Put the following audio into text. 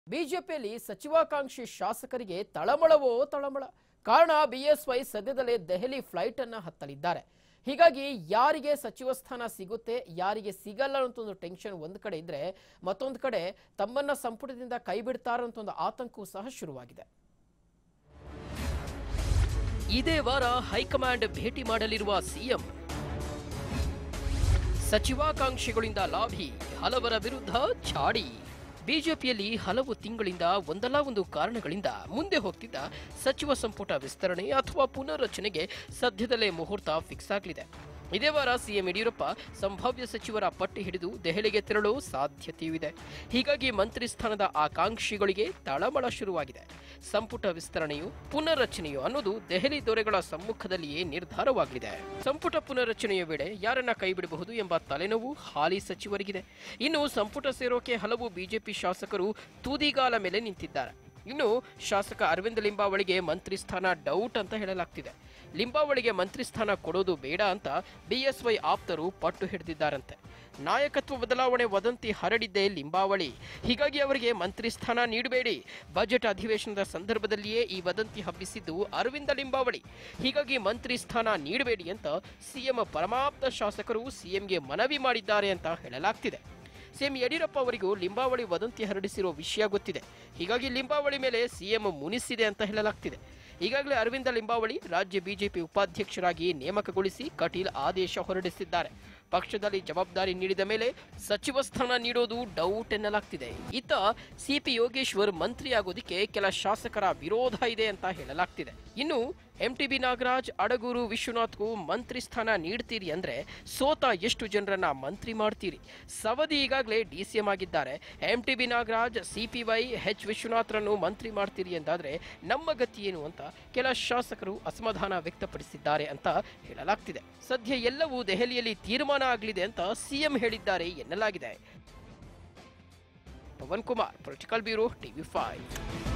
ಬಿಜೆಪಿಯಲ್ಲಿ ಸಚಿವಾಕಾಂಕ್ಷಿ ಶಾಸಕರಿಗೆ ತಳಮಳವೋ ತಳಮಳ ಕಾರಣ ಬಿಎಸ್ವೈ ಸದ್ಯದಲ್ಲೇ ದೆಹಲಿ ಫ್ಲೈಟ್ ಅನ್ನ ಹತ್ತಲಿದ್ದಾರೆ ಹೀಗಾಗಿ ಯಾರಿಗೆ ಸಚಿವ ಸ್ಥಾನ ಸಿಗುತ್ತೆ ಯಾರಿಗೆ ಸಿಗಲ್ಲ ಅಂತ ಒಂದು ಟೆನ್ಷನ್ ಒಂದು ಕಡೆ ಇದ್ರೆ ಮತ್ತೊಂದು ಕಡೆ ತಮ್ಮನ್ನ ಸಂಪುಟದಿಂದ ಕೈ ಬಿಡ್ತಾರ ಅಂತ ಒಂದು ಆತಂಕವೂ ಸಹ ಶುರುವಾಗಿದೆ ಇದೇ ವಾರ ಹೈಕಮಾಂಡ್ ಭೇಟಿ ಮಾಡಲಿರುವ ಸಿಎಂ ಸಚಿವಾಕಾಂಕ್ಷಿಗಳಿಂದ ಲಾಭಿ ಹಲವರ ವಿರುದ್ಧ ಛಾಡಿ ಬಿಜೆಪಿಯಲ್ಲಿ ಹಲವು ತಿಂಗಳಿಂದ ಒಂದಲ್ಲ ಒಂದು ಕಾರಣಗಳಿಂದ ಮುಂದೆ ಹೋಗ್ತಿದ್ದ ಸಚಿವ ಸಂಪುಟ ವಿಸ್ತರಣೆ ಅಥವಾ ಪುನರ್ರಚನೆಗೆ ಸದ್ಯದಲ್ಲೇ ಮುಹೂರ್ತ ಫಿಕ್ಸ್ ಆಗಲಿದೆ ಇದೇ ವಾರ ಸಿಎಂ ಯಡಿಯೂರಪ್ಪ ಸಂಭಾವ್ಯ ಸಚಿವರ ಪಟ್ಟಿ ಹಿಡಿದು ದೆಹಲಿಗೆ ತೆರಳೋ ಸಾಧ್ಯತೆಯೂ ಇದೆ ಹೀಗಾಗಿ ಮಂತ್ರಿ ಸ್ಥಾನದ ಆಕಾಂಕ್ಷಿಗಳಿಗೆ ತಳಮಳ ಶುರುವಾಗಿದೆ ಸಂಪುಟ ವಿಸ್ತರಣೆಯು ಪುನರ್ರಚನೆಯು ಅನ್ನೋದು ದೆಹಲಿ ದೊರೆಗಳ ಸಮ್ಮುಖದಲ್ಲಿಯೇ ನಿರ್ಧಾರವಾಗಲಿದೆ ಸಂಪುಟ ಪುನರ್ರಚನೆಯ ವೇಳೆ ಯಾರನ್ನ ಕೈಬಿಡಬಹುದು ಎಂಬ ತಲೆನೋವು ಹಾಲಿ ಸಚಿವರಿಗಿದೆ ಇನ್ನು ಸಂಪುಟ ಸೇರೋಕೆ ಹಲವು ಬಿಜೆಪಿ ಶಾಸಕರು ತೂದಿಗಾಲ ಮೇಲೆ ನಿಂತಿದ್ದಾರೆ ಇನ್ನು ಶಾಸಕ ಅರವಿಂದ ಲಿಂಬಾವಳಿಗೆ ಮಂತ್ರಿ ಸ್ಥಾನ ಡೌಟ್ ಅಂತ ಹೇಳಲಾಗ್ತಿದೆ ಲಿಂಬಾವಳಿಗೆ ಮಂತ್ರಿ ಸ್ಥಾನ ಕೊಡೋದು ಬೇಡ ಅಂತ ಬಿಎಸ್ವೈ ಆಪ್ತರು ಪಟ್ಟು ಹಿಡಿದಿದ್ದಾರಂತೆ ನಾಯಕತ್ವ ಬದಲಾವಣೆ ವದಂತಿ ಹರಡಿದ್ದೇ ಲಿಂಬಾವಳಿ ಹೀಗಾಗಿ ಅವರಿಗೆ ಮಂತ್ರಿ ಸ್ಥಾನ ನೀಡಬೇಡಿ ಬಜೆಟ್ ಅಧಿವೇಶನದ ಸಂದರ್ಭದಲ್ಲಿಯೇ ಈ ವದಂತಿ ಹಬ್ಬಿಸಿದ್ದು ಅರವಿಂದ ಲಿಂಬಾವಳಿ ಹೀಗಾಗಿ ಮಂತ್ರಿ ಸ್ಥಾನ ನೀಡಬೇಡಿ ಅಂತ ಸಿಎಂ ಪರಮಾಪ್ತ ಶಾಸಕರು ಸಿಎಂಗೆ ಮನವಿ ಮಾಡಿದ್ದಾರೆ ಅಂತ ಹೇಳಲಾಗ್ತಿದೆ ಸಿಎಂ ಯಡಿಯೂರಪ್ಪ ಅವರಿಗೂ ಲಿಂಬಾವಳಿ ವದಂತಿ ಹರಡಿಸಿರೋ ವಿಷಯ ಗೊತ್ತಿದೆ ಹೀಗಾಗಿ ಲಿಂಬಾವಳಿ ಮೇಲೆ ಸಿಎಂ ಮುನಿಸಿದೆ ಅಂತ ಹೇಳಲಾಗ್ತಿದೆ ಈಗಾಗಲೇ ಅರವಿಂದ ಲಿಂಬಾವಳಿ ರಾಜ್ಯ ಬಿಜೆಪಿ ಉಪಾಧ್ಯಕ್ಷರಾಗಿ ನೇಮಕಗೊಳಿಸಿ ಕಟೀಲ್ ಆದೇಶ ಹೊರಡಿಸಿದ್ದಾರೆ ಪಕ್ಷದಲ್ಲಿ ಜವಾಬ್ದಾರಿ ನೀಡಿದ ಮೇಲೆ ಸಚಿವ ಸ್ಥಾನ ನೀಡೋದು ಡೌಟ್ ಎನ್ನಲಾಗ್ತಿದೆ ಇತ್ತ ಸಿಪಿ ಯೋಗೇಶ್ವರ್ ಮಂತ್ರಿ ಆಗೋದಿಕ್ಕೆ ಕೆಲ ಶಾಸಕರ ವಿರೋಧ ಇದೆ ಅಂತ ಹೇಳಲಾಗ್ತಿದೆ ಇನ್ನು ಎಂಟಿಬಿ ನಾಗರಾಜ್ ಅಡಗೂರು ವಿಶ್ವನಾಥ್ಗೂ ಮಂತ್ರಿ ಸ್ಥಾನ ನೀಡ್ತೀರಿ ಅಂದ್ರೆ ಸೋತ ಎಷ್ಟು ಜನರನ್ನ ಮಂತ್ರಿ ಮಾಡ್ತೀರಿ ಸವದಿ ಈಗಾಗಲೇ ಡಿಸಿಎಂ ಆಗಿದ್ದಾರೆ ಎಂಟಿಬಿ ನಾಗರಾಜ್ ಸಿಪಿವೈ ಎಚ್ ವಿಶ್ವನಾಥ್ರನ್ನು ಮಂತ್ರಿ ಮಾಡ್ತೀರಿ ಎಂದಾದ್ರೆ ನಮ್ಮ ಗತಿ ಏನು ಅಂತ ಕೆಲ ಶಾಸಕರು ಅಸಮಾಧಾನ ವ್ಯಕ್ತಪಡಿಸಿದ್ದಾರೆ ಅಂತ ಹೇಳಲಾಗ್ತಿದೆ ಸದ್ಯ ಎಲ್ಲವೂ ದೆಹಲಿಯಲ್ಲಿ ತೀರ್ಮಾನ ಆಗಲಿದೆ ಅಂತ ಸಿಎಂ ಹೇಳಿದ್ದಾರೆ ಎನ್ನಲಾಗಿದೆ Pavan Kumar political bureau TV five